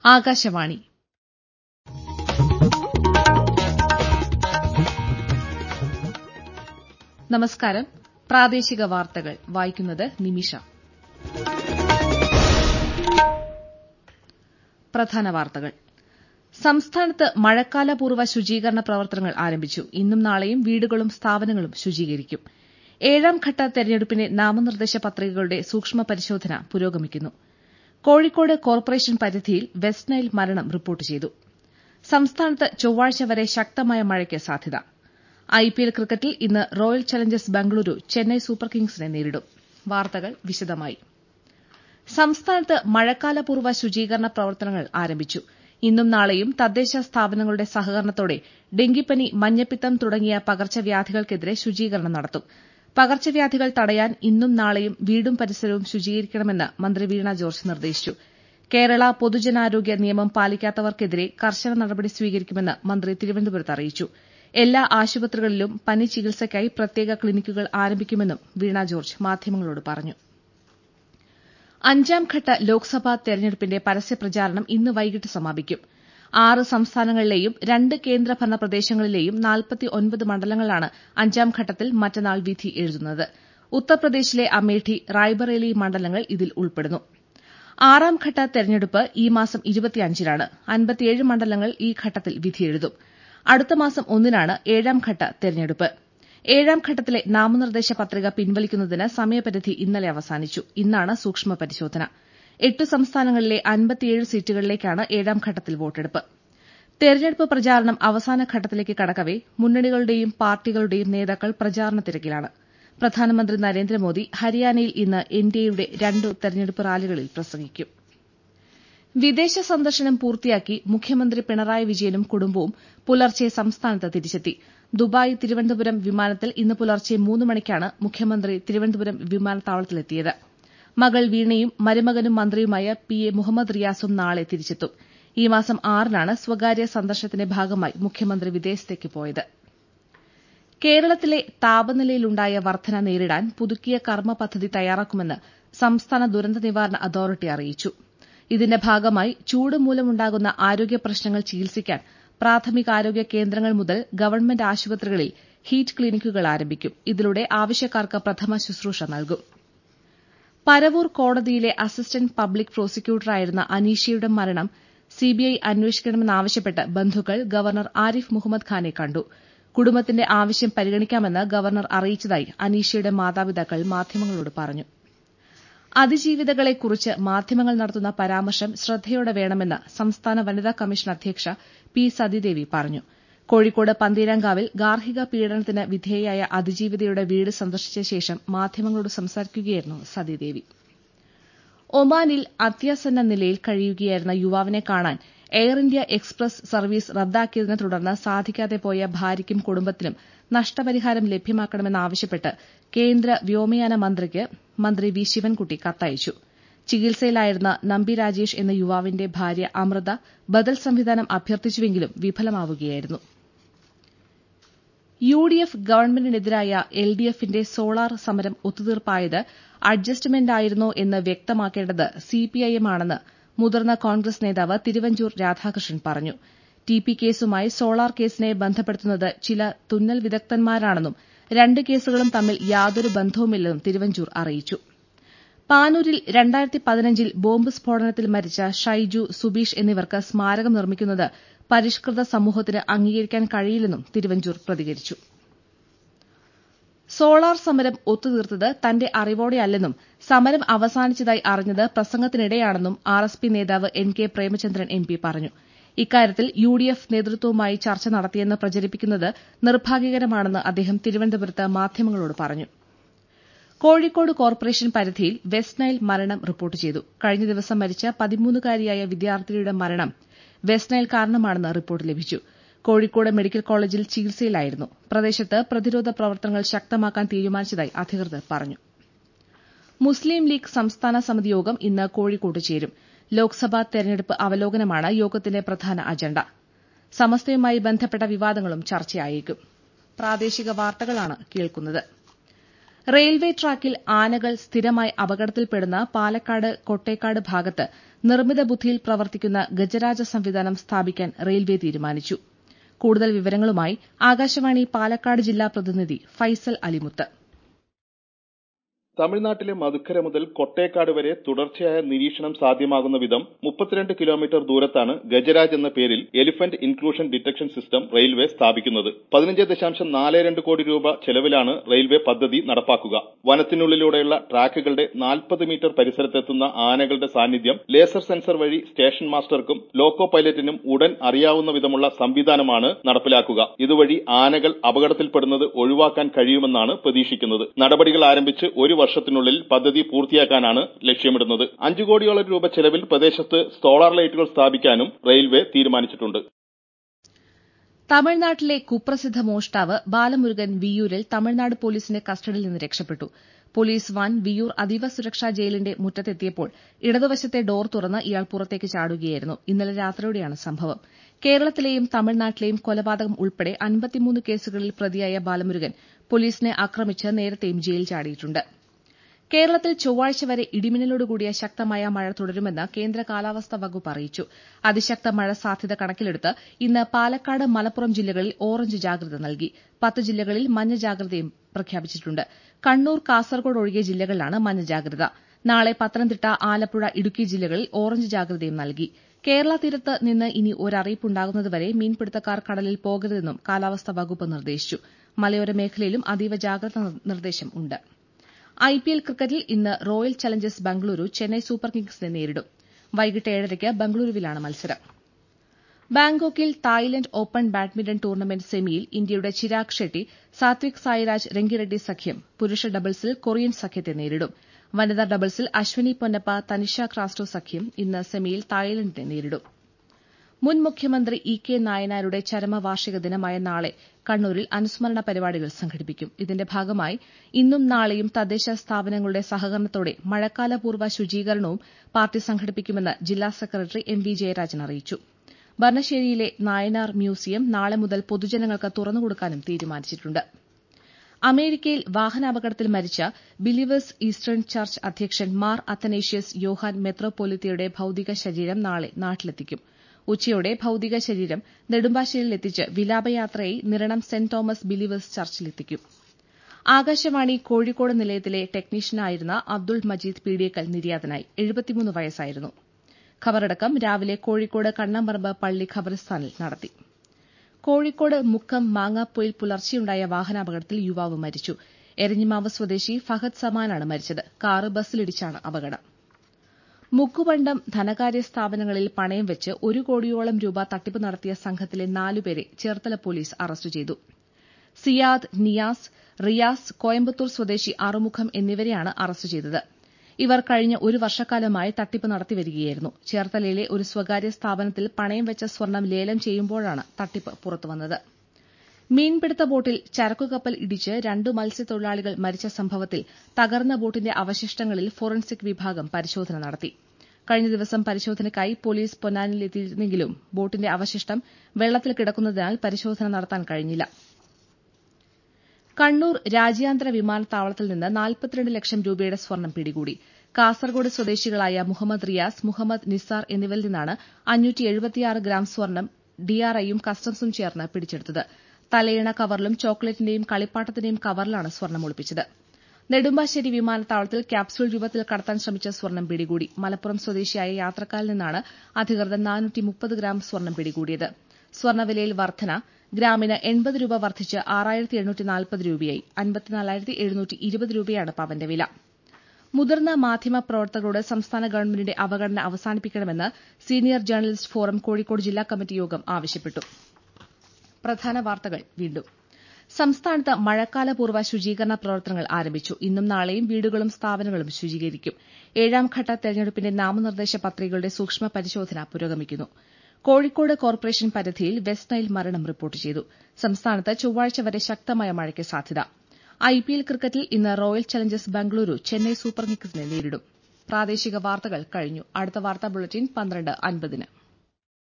ആകാശവാണി നമസ്കാരം പ്രാദേശിക വാർത്തകൾ വായിക്കുന്നത് നിമിഷ പ്രധാന വാർത്തകൾ സംസ്ഥാനത്ത് മഴക്കാലപൂർവ്വ ശുചീകരണ പ്രവർത്തനങ്ങൾ ആരംഭിച്ചു ഇന്നും നാളെയും വീടുകളും സ്ഥാപനങ്ങളും ശുചീകരിക്കും ഏഴാം ഘട്ട തെരഞ്ഞെടുപ്പിന്റെ നാമനിർദ്ദേശ പത്രികകളുടെ സൂക്ഷ്മ പരിശോധന പുരോഗമിക്കുന്നു കോഴിക്കോട് കോർപ്പറേഷൻ പരിധിയിൽ വെസ്റ്റ് നൈൽ മരണം റിപ്പോർട്ട് ചെയ്തു സംസ്ഥാനത്ത് ചൊവ്വാഴ്ച വരെ ശക്തമായ മഴയ്ക്ക് സാധ്യത ഐപിഎൽ ക്രിക്കറ്റിൽ ഇന്ന് Royal Challengers Bengaluru Chennai Super കിങ്സിനെ നേരിടും വാർത്തകൾ വിശദമായി സംസ്ഥാനത്ത് മഴക്കാലപൂർവ്വ ശുചീകരണ പ്രവർത്തനങ്ങൾ ആരംഭിച്ചു ഇന്നും നാളെയും തദ്ദേശ സ്ഥാപനങ്ങളുടെ സഹകരണത്തോടെ ഡെങ്കിപ്പനി മഞ്ഞപ്പിത്തം തുടങ്ങിയ പകർച്ചവ്യാധികൾക്കെതിരെ ശുചീകരണം നടത്തും പകർച്ചവ്യാധികൾ തടയാൻ ഇന്നും നാളെയും വീടും പരിസരവും ശുചീകരിക്കണമെന്ന് മന്ത്രി വീണ ജോർജ് നിർദ്ദേശിച്ചു കേരള പൊതുജനാരോഗ്യ നിയമം പാലിക്കാത്തവർക്കെതിരെ കർശന നടപടി സ്വീകരിക്കുമെന്ന് മന്ത്രി തിരുവനന്തപുരത്ത് അറിയിച്ചു എല്ലാ ആശുപത്രികളിലും പനി ചികിത്സയ്ക്കായി പ്രത്യേക ക്ലിനിക്കുകൾ ആരംഭിക്കുമെന്നും വീണ ജോർജ് മാധ്യമങ്ങളോട് പറഞ്ഞു അഞ്ചാംഘട്ട ലോക്സഭാ തെരഞ്ഞെടുപ്പിന്റെ പരസ്യപ്രചാരണം ഇന്ന് വൈകിട്ട് സമാപിക്കും ആറ് സംസ്ഥാനങ്ങളിലെയും രണ്ട് കേന്ദ്രഭരണ പ്രദേശങ്ങളിലെയും മണ്ഡലങ്ങളാണ് അഞ്ചാംഘട്ടത്തിൽ മറ്റന്നാൾ വിധി എഴുതുന്നത് ഉത്തർപ്രദേശിലെ അമേഠി റായ്ബറേലി മണ്ഡലങ്ങൾ ഇതിൽ ഉൾപ്പെടുന്നു ആറാംഘട്ട തെരഞ്ഞെടുപ്പ് ഈ മാസം ഇരുപത്തിയഞ്ചിനാണ് അൻപത്തിയേഴ് മണ്ഡലങ്ങൾ ഈ ഘട്ടത്തിൽ വിധിയെഴുതും അടുത്ത മാസം ഒന്നിനാണ് ഏഴാംഘട്ട തെരഞ്ഞെടുപ്പ് ഏഴാം ഘട്ടത്തിലെ നാമനിർദ്ദേശ പത്രിക പിൻവലിക്കുന്നതിന് സമയപരിധി ഇന്നലെ അവസാനിച്ചു ഇന്നാണ് സൂക്ഷ്മ പരിശോധന എട്ട് സംസ്ഥാനങ്ങളിലെ അൻപത്തിയേഴ് സീറ്റുകളിലേക്കാണ് ഏഴാം ഘട്ടത്തിൽ വോട്ടെടുപ്പ് തെരഞ്ഞെടുപ്പ് പ്രചാരണം അവസാന ഘട്ടത്തിലേക്ക് കടക്കവെ മുന്നണികളുടെയും പാർട്ടികളുടെയും നേതാക്കൾ പ്രചാരണ തിരക്കിലാണ് പ്രധാനമന്ത്രി നരേന്ദ്രമോദി ഹരിയാനയിൽ ഇന്ന് എൻഡിഎയുടെ രണ്ട് തെരഞ്ഞെടുപ്പ് റാലികളിൽ പ്രസംഗിക്കും വിദേശ സന്ദർശനം പൂർത്തിയാക്കി മുഖ്യമന്ത്രി പിണറായി വിജയനും കുടുംബവും പുലർച്ചെ സംസ്ഥാനത്ത് തിരിച്ചെത്തി ദുബായ് തിരുവനന്തപുരം വിമാനത്തിൽ ഇന്ന് പുലർച്ചെ മൂന്ന് മണിക്കാണ് മുഖ്യമന്ത്രി തിരുവനന്തപുരം വിമാനത്താവളത്തിലെത്തിയത് മകൾ വീണയും മരുമകനും മന്ത്രിയുമായ പി എ മുഹമ്മദ് റിയാസും നാളെ തിരിച്ചെത്തും ഈ മാസം ആറിനാണ് സ്വകാര്യ സന്ദർശനത്തിന്റെ ഭാഗമായി മുഖ്യമന്ത്രി വിദേശത്തേക്ക് പോയത് കേരളത്തിലെ താപനിലയിലുണ്ടായ വർധന നേരിടാൻ പുതുക്കിയ കർമ്മ പദ്ധതി തയ്യാറാക്കുമെന്ന് സംസ്ഥാന ദുരന്ത നിവാരണ അതോറിറ്റി അറിയിച്ചു ഇതിന്റെ ഭാഗമായി ചൂട് മൂലമുണ്ടാകുന്ന ആരോഗ്യ പ്രശ്നങ്ങൾ ചികിത്സിക്കാൻ പ്രാഥമികാരോഗ്യ കേന്ദ്രങ്ങൾ മുതൽ ഗവൺമെന്റ് ആശുപത്രികളിൽ ഹീറ്റ് ക്ലിനിക്കുകൾ ആരംഭിക്കും ഇതിലൂടെ ആവശ്യക്കാർക്ക് പ്രഥമ ശുശ്രൂഷ നൽകും പരവൂർ കോടതിയിലെ അസിസ്റ്റന്റ് പബ്ലിക് പ്രോസിക്യൂട്ടറായിരുന്ന അനീഷയുടെ മരണം സിബിഐ അന്വേഷിക്കണമെന്നാവശ്യപ്പെട്ട് ബന്ധുക്കൾ ഗവർണർ ആരിഫ് മുഹമ്മദ് ഖാനെ കണ്ടു കുടുംബത്തിന്റെ ആവശ്യം പരിഗണിക്കാമെന്ന് ഗവർണർ അറിയിച്ചതായി അനീഷയുടെ മാതാപിതാക്കൾ മാധ്യമങ്ങളോട് പറഞ്ഞു അതിജീവിതകളെക്കുറിച്ച് മാധ്യമങ്ങൾ നടത്തുന്ന പരാമർശം ശ്രദ്ധയോടെ വേണമെന്ന് സംസ്ഥാന വനിതാ കമ്മീഷൻ അധ്യക്ഷ പി സതിദേവി പറഞ്ഞു കോഴിക്കോട് പന്തീരാങ്കാവിൽ ഗാർഹിക പീഡനത്തിന് വിധേയയായ അതിജീവിതയുടെ വീട് സന്ദർശിച്ച ശേഷം മാധ്യമങ്ങളോട് സംസാരിക്കുകയായിരുന്നു സതിദേവി ഒമാനിൽ അത്യാസന്ന നിലയിൽ കഴിയുകയായിരുന്ന യുവാവിനെ കാണാൻ എയർ ഇന്ത്യ എക്സ്പ്രസ് സർവീസ് റദ്ദാക്കിയതിനെ തുടർന്ന് സാധിക്കാതെ പോയ ഭാര്യയ്ക്കും കുടുംബത്തിനും നഷ്ടപരിഹാരം ലഭ്യമാക്കണമെന്നാവശ്യപ്പെട്ട് കേന്ദ്ര വ്യോമയാന മന്ത്രിക്ക് മന്ത്രി വി ശിവൻകുട്ടി കത്തയച്ചു ചികിത്സയിലായിരുന്ന നമ്പി രാജേഷ് എന്ന യുവാവിന്റെ ഭാര്യ അമൃത ബദൽ സംവിധാനം അഭ്യർത്ഥിച്ചുവെങ്കിലും വിഫലമാവുകയായിരുന്നു യു ഡി എഫ് ഗവൺമെന്റിനെതിരായ എൽ ഡി എഫിന്റെ സോളാർ സമരം ഒത്തുതീർപ്പായത് അഡ്ജസ്റ്റ്മെന്റായിരുന്നോ എന്ന് വ്യക്തമാക്കേണ്ടത് സിപിഐഎം ആണെന്ന് മുതിർന്ന കോൺഗ്രസ് നേതാവ് തിരുവഞ്ചൂർ രാധാകൃഷ്ണൻ പറഞ്ഞു ടി പി കേസുമായി സോളാർ കേസിനെ ബന്ധപ്പെടുത്തുന്നത് ചില തുന്നൽ വിദഗ്ധന്മാരാണെന്നും രണ്ട് കേസുകളും തമ്മിൽ യാതൊരു ബന്ധവുമില്ലെന്നും തിരുവഞ്ചൂർ അറിയിച്ചു പാനൂരിൽ രണ്ടായിരത്തി പതിനഞ്ചിൽ ബോംബ് സ്ഫോടനത്തിൽ മരിച്ച ഷൈജു സുബീഷ് എന്നിവർക്ക് സ്മാരകം നിർമ്മിക്കുന്നത് പരിഷ്കൃത സമൂഹത്തിന് അംഗീകരിക്കാൻ കഴിയില്ലെന്നും തിരുവഞ്ചൂർ പ്രതികരിച്ചു സോളാർ സമരം ഒത്തുതീർത്തത് തന്റെ അറിവോടെയല്ലെന്നും സമരം അവസാനിച്ചതായി അറിഞ്ഞത് പ്രസംഗത്തിനിടെയാണെന്നും ആർ എസ് പി നേതാവ് N K Premachandran M P പറഞ്ഞു ഇക്കാര്യത്തിൽ യു ഡി എഫ് നേതൃത്വവുമായി ചർച്ച നടത്തിയെന്ന് പ്രചരിപ്പിക്കുന്നത് നിർഭാഗ്യകരമാണെന്ന് അദ്ദേഹം തിരുവനന്തപുരത്ത് മാധ്യമങ്ങളോട് പറഞ്ഞു കോഴിക്കോട് കോർപ്പറേഷൻ പരിധിയിൽ വെസ്റ്റ് നൈൽ മരണം റിപ്പോർട്ട് ചെയ്തു കഴിഞ്ഞ ദിവസം മരിച്ച പതിമൂന്നുകാരിയായ വിദ്യാർത്ഥിനിയുടെ മരണം വെസ്റ്റ് നൈൽ കാരണമാണെന്ന് റിപ്പോർട്ട് ലഭിച്ചു കോഴിക്കോട് മെഡിക്കൽ കോളേജിൽ ചികിത്സയിലായിരുന്നു പ്രദേശത്ത് പ്രതിരോധ പ്രവർത്തനങ്ങൾ ശക്തമാക്കാൻ തീരുമാനിച്ചതായി അധികൃതർ പറഞ്ഞു മുസ്ലിം ലീഗ് സംസ്ഥാന സമിതി യോഗം ഇന്ന് കോഴിക്കോട്ട് ചേരും ലോക്സഭാ തെരഞ്ഞെടുപ്പ് അവലോകനമാണ് യോഗത്തിന്റെ പ്രധാന അജണ്ട സമസ്തയുമായി ബന്ധപ്പെട്ട വിവാദങ്ങളും ചർച്ചയായേക്കും പ്രാദേശിക വാർത്തകളാണ് കേൾക്കുന്നത് റെയിൽവേ ട്രാക്കിൽ ആനകൾ സ്ഥിരമായി അപകടത്തിൽപ്പെടുന്ന പാലക്കാട് കൊട്ടേക്കാട് ഭാഗത്ത് നിർമ്മിത ബുദ്ധിയിൽ പ്രവർത്തിക്കുന്ന ഗജരാജ സംവിധാനം സ്ഥാപിക്കാൻ റെയിൽവേ തീരുമാനിച്ചു കൂടുതൽ വിവരങ്ങളുമായി ആകാശവാണി പാലക്കാട് ജില്ലാ പ്രതിനിധി ഫൈസൽ അലിമുത്ത് തമിഴ്നാട്ടിലെ മധുക്കര മുതൽ കൊട്ടേക്കാട് വരെ തുടർച്ചയായ നിരീക്ഷണം സാധ്യമാകുന്ന വിധം മുപ്പത്തിരണ്ട് കിലോമീറ്റർ ദൂരത്താണ് ഗജരാജ് എന്ന പേരിൽ elephant inclusion detection system railway സ്ഥാപിക്കുന്നത് പതിനഞ്ച് ദശാംശം നാല് രണ്ട് കോടി രൂപ ചെലവിലാണ് റെയിൽവേ പദ്ധതി നടപ്പാക്കുക വനത്തിനുള്ളിലൂടെയുള്ള ട്രാക്കുകളുടെ നാൽപ്പത് മീറ്റർ പരിസരത്തെത്തുന്ന ആനകളുടെ സാന്നിധ്യം ലേസർ സെൻസർ വഴി സ്റ്റേഷൻ മാസ്റ്റർക്കും ലോക്കോ പൈലറ്റിനും ഉടൻ അറിയാവുന്ന വിധമുള്ള സംവിധാനമാണ് നടപ്പിലാക്കുക ഇതുവഴി ആനകൾ അപകടത്തിൽപ്പെടുന്നത് ഒഴിവാക്കാൻ കഴിയുമെന്നാണ് പ്രതീക്ഷിക്കുന്നത് നടപടികൾ ആരംഭിച്ച് ഒരു വർഷത്തിനുള്ളിൽ പദ്ധതി പൂർത്തിയാക്കാനാണ് ലക്ഷ്യമിടുന്നത് അഞ്ചു കോടിയോളം രൂപ ചെലവിൽ പ്രദേശത്ത് സോളാർ ലൈറ്റുകൾ സ്ഥാപിക്കാനും റെയിൽവേ തീരുമാനിച്ചിട്ടുണ്ട് തമിഴ്നാട്ടിലെ കുപ്രസിദ്ധ മോഷ്ടാവ് ബാലമുരുകൻ വിയ്യൂരിൽ തമിഴ്നാട് പോലീസിന്റെ കസ്റ്റഡിയിൽ നിന്ന് രക്ഷപ്പെട്ടു പോലീസ് വാൻ വിയ്യൂർ അതീവ സുരക്ഷാ ജയിലിന്റെ മുറ്റത്തെത്തിയപ്പോൾ ഇടതുവശത്തെ ഡോർ തുറന്ന് ഇയാൾ പുറത്തേക്ക് ചാടുകയായിരുന്നു ഇന്നലെ രാത്രിയോടെയാണ് സംഭവം കേരളത്തിലെയും തമിഴ്നാട്ടിലെയും കൊലപാതകം ഉൾപ്പെടെ അൻപത്തിമൂന്ന് കേസുകളിൽ പ്രതിയായ ബാലമുരുകൻ പോലീസിനെ ആക്രമിച്ച് നേരത്തെയും ജയിൽ ചാടിയിട്ടുണ്ട് കേരളത്തിൽ ചൊവ്വാഴ്ച വരെ ഇടിമിന്നലോടുകൂടിയ ശക്തമായ മഴ തുടരുമെന്ന് കേന്ദ്ര കാലാവസ്ഥാ വകുപ്പ് അറിയിച്ചു അതിശക്ത മഴ സാധ്യത കണക്കിലെടുത്ത് ഇന്ന് പാലക്കാട് മലപ്പുറം ജില്ലകളിൽ ഓറഞ്ച് ജാഗ്രത നൽകി പത്ത് ജില്ലകളിൽ മഞ്ഞ ജാഗ്രതയും പ്രഖ്യാപിച്ചിട്ടുണ്ട് കണ്ണൂർ കാസർഗോഡ് ഒഴികെ ജില്ലകളിലാണ് മഞ്ഞ ജാഗ്രത നാളെ പത്തനംതിട്ട ആലപ്പുഴ ഇടുക്കി ജില്ലകളിൽ ഓറഞ്ച് ജാഗ്രതയും നൽകി കേരള തീരത്ത് നിന്ന് ഇനി ഒരറിയിപ്പുണ്ടാകുന്നതുവരെ മീൻപിടുത്തക്കാർ കടലിൽ പോകരുതെന്നും കാലാവസ്ഥാ വകുപ്പ് നിർദ്ദേശിച്ചു മലയോര മേഖലയിലും അതീവ ജാഗ്രതാ നിർദ്ദേശം ഉണ്ട് ഐപിഎൽ ക്രിക്കറ്റിൽ ഇന്ന് Royal Challengers Bengaluru Chennai Super കിങ്സിനെ നേരിടും വൈകിട്ട് ഏഴരയ്ക്ക് ബംഗളൂരുവിലാണ് മത്സരം ബാങ്കോക്കിൽ തായ്ലന്റ് ഓപ്പൺ ബാഡ്മിന്റൺ ടൂർണമെന്റ് സെമിയിൽ ഇന്ത്യയുടെ ചിരാഗ് ഷെട്ടി സാത്വിക് സായിരാജ് രംഗിറെഡ്ഡി സഖ്യം പുരുഷ ഡബിൾസിൽ കൊറിയൻ സഖ്യത്തെ നേരിടും വനിതാ ഡബിൾസിൽ അശ്വനി പൊന്നപ്പ തനിഷ ക്രാസ്റ്റോ സഖ്യം ഇന്ന് സെമിയിൽ തായ്ലന്റിനെ നേരിടും മുൻ മുഖ്യമന്ത്രി ഇ കെ നായനാരുടെ ചരമവാർഷിക ദിനമായ നാളെ കണ്ണൂരിൽ അനുസ്മരണ പരിപാടികൾ സംഘടിപ്പിക്കും ഇതിന്റെ ഭാഗമായി ഇന്നും നാളെയും തദ്ദേശ സ്ഥാപനങ്ങളുടെ സഹകരണത്തോടെ മഴക്കാലപൂർവ്വ ശുചീകരണവും പാർട്ടി സംഘടിപ്പിക്കുമെന്ന് ജില്ലാ സെക്രട്ടറി എം വി ജയരാജൻ അറിയിച്ചു ബർണശ്ശേരിയിലെ നായനാർ മ്യൂസിയം നാളെ മുതൽ പൊതുജനങ്ങൾക്ക് തുറന്നുകൊടുക്കാനും തീരുമാനിച്ചിട്ടുണ്ട് അമേരിക്കയിൽ വാഹനാപകടത്തിൽ മരിച്ച ബിലീവേഴ്സ് ഈസ്റ്റേൺ ചർച്ച് അധ്യക്ഷൻ മാർ അത്തനേഷ്യസ് യോഹാൻ മെത്രോപൊലിത്തയുടെ ഭൌതിക ശരീരം നാളെ നാട്ടിലെത്തിക്കും ഉച്ചയോടെ ഭൌതിക ശരീരം നെടുമ്പാശ്ശേരിയിൽ എത്തിച്ച് വിലാപയാത്രയായി നിരണം സെന്റ് തോമസ് ബിലീവേഴ്സ് ചർച്ചിലെത്തിക്കും ആകാശവാണി കോഴിക്കോട് നിലയത്തിലെ ടെക്നീഷ്യനായിരുന്ന അബ്ദുൾ മജീദ് പീഡിയക്കൽ നിര്യാതനായി എഴുപത്തിമൂന്ന് വയസ്സായിരുന്നു ഖബറടക്കം രാവിലെ കോഴിക്കോട് കണ്ണമ്പറമ്പ് പള്ളി ഖബറിസ്ഥാനിൽ നടത്തി കോഴിക്കോട് മുക്കം മാങ്ങാപ്പൊയിൽ പുലർച്ചെയുണ്ടായ വാഹനാപകടത്തിൽ യുവാവ് മരിച്ചു എരഞ്ഞിമാവ് സ്വദേശി ഫഹദ് സമാനാണ് മരിച്ചത് കാറ് ബസ്സിലിടിച്ചാണ് അപകടം മുക്കുപണ്ടം ധനകാര്യ സ്ഥാപനങ്ങളിൽ പണയം വെച്ച് ഒരു കോടിയോളം രൂപ തട്ടിപ്പ് നടത്തിയ സംഘത്തിലെ നാലുപേരെ ചേർത്തല പോലീസ് അറസ്റ്റ് ചെയ്തു സിയാദ് നിയാസ് റിയാസ് കോയമ്പത്തൂർ സ്വദേശി അറുമുഖം എന്നിവരെയാണ് അറസ്റ്റ് ചെയ്തത് ഇവർ കഴിഞ്ഞ ഒരു വർഷക്കാലമായി തട്ടിപ്പ് നടത്തിവരികയായിരുന്നു ചേർത്തലയിലെ ഒരു സ്വകാര്യ സ്ഥാപനത്തിൽ പണയം വെച്ച സ്വർണം ലേലം ചെയ്യുമ്പോഴാണ് തട്ടിപ്പ് പുറത്തുവന്നത് മീൻപിടുത്ത ബോട്ടിൽ ചരക്കുകപ്പൽ ഇടിച്ച് രണ്ടു മത്സ്യത്തൊഴിലാളികൾ മരിച്ച സംഭവത്തിൽ തകർന്ന ബോട്ടിന്റെ അവശിഷ്ടങ്ങളിൽ ഫോറൻസിക് വിഭാഗം പരിശോധന നടത്തി കഴിഞ്ഞ ദിവസം പരിശോധനയ്ക്കായി പോലീസ് പൊന്നാനിയിലെത്തിയിരുന്നെങ്കിലും ബോട്ടിന്റെ അവശിഷ്ടം വെള്ളത്തിൽ കിടക്കുന്നതിനാൽ പരിശോധന നടത്താൻ കഴിഞ്ഞില്ല കണ്ണൂർ രാജ്യാന്തര വിമാനത്താവളത്തിൽ നിന്ന് നാൽപ്പത്തിരണ്ട് ലക്ഷം രൂപയുടെ സ്വർണം പിടികൂടി കാസർഗോഡ് സ്വദേശികളായ മുഹമ്മദ് റിയാസ് മുഹമ്മദ് നിസാർ എന്നിവരിൽ നിന്നാണ് അഞ്ഞൂറ്റി ഗ്രാം സ്വർണം ഡിആർഐയും കസ്റ്റംസും ചേർന്ന് പിടിച്ചെടുത്തത് തലയിണ കവറിലും ചോക്ലേറ്റിന്റെയും കളിപ്പാട്ടത്തിന്റെയും കവറിലാണ് സ്വർണം ഒളിപ്പിച്ചത് നെടുമ്പാശ്ശേരി വിമാനത്താവളത്തിൽ ക്യാപ്സ്യൂൾ രൂപത്തിൽ കടത്താൻ ശ്രമിച്ച സ്വർണം പിടികൂടി മലപ്പുറം സ്വദേശിയായ യാത്രക്കാരിൽ നിന്നാണ് അധികൃതർ ഗ്രാം സ്വർണം പിടികൂടിയത് സ്വർണ്ണവിലയിൽ വർധന ഗ്രാമിന് എൺപത് രൂപ വർദ്ധിച്ച് ആറായിരത്തി എണ്ണൂറ്റി നാൽപ്പത് രൂപയായി അൻപത്തിനാലായിരത്തി എഴുന്നൂറ്റി ഇരുപത് രൂപയാണ് പവന്റെ വില മുതിർന്ന മാധ്യമ പ്രവർത്തകരോട് സംസ്ഥാന ഗവൺമെന്റിന്റെ അവഗണന അവസാനിപ്പിക്കണമെന്ന് സീനിയർ ജേർണലിസ്റ്റ് ഫോറം കോഴിക്കോട് ജില്ലാ കമ്മിറ്റി യോഗം ആവശ്യപ്പെട്ടു പ്രധാന വാർത്തകൾ വീണ്ടും സംസ്ഥാനത്ത് മഴക്കാലപൂർവ്വ ശുചീകരണ പ്രവർത്തനങ്ങൾ ആരംഭിച്ചു ഇന്നും നാളെയും വീടുകളും സ്ഥാപനങ്ങളും ശുചീകരിക്കും ഏഴാംഘട്ട തെരഞ്ഞെടുപ്പിന്റെ നാമനിർദ്ദേശ പത്രികകളുടെ സൂക്ഷ്മ പരിശോധന പുരോഗമിക്കുന്നു കോഴിക്കോട് കോർപ്പറേഷൻ പരിധിയിൽ വെസ്റ്റ് നൈൽ മരണം റിപ്പോർട്ട് ചെയ്തു സംസ്ഥാനത്ത് ചൊവ്വാഴ്ച വരെ ശക്തമായ മഴയ്ക്ക് സാധ്യത ഐപിഎൽ ക്രിക്കറ്റിൽ ഇന്ന് Royal Challengers Bengaluru Chennai Super കിങ്സിനെ നേരിടും പ്രാദേശിക വാർത്തകൾ കഴിഞ്ഞു അടുത്ത വാർത്താ ബുള്ളറ്റിൻ പന്ത്രണ്ട് അൻപതിന്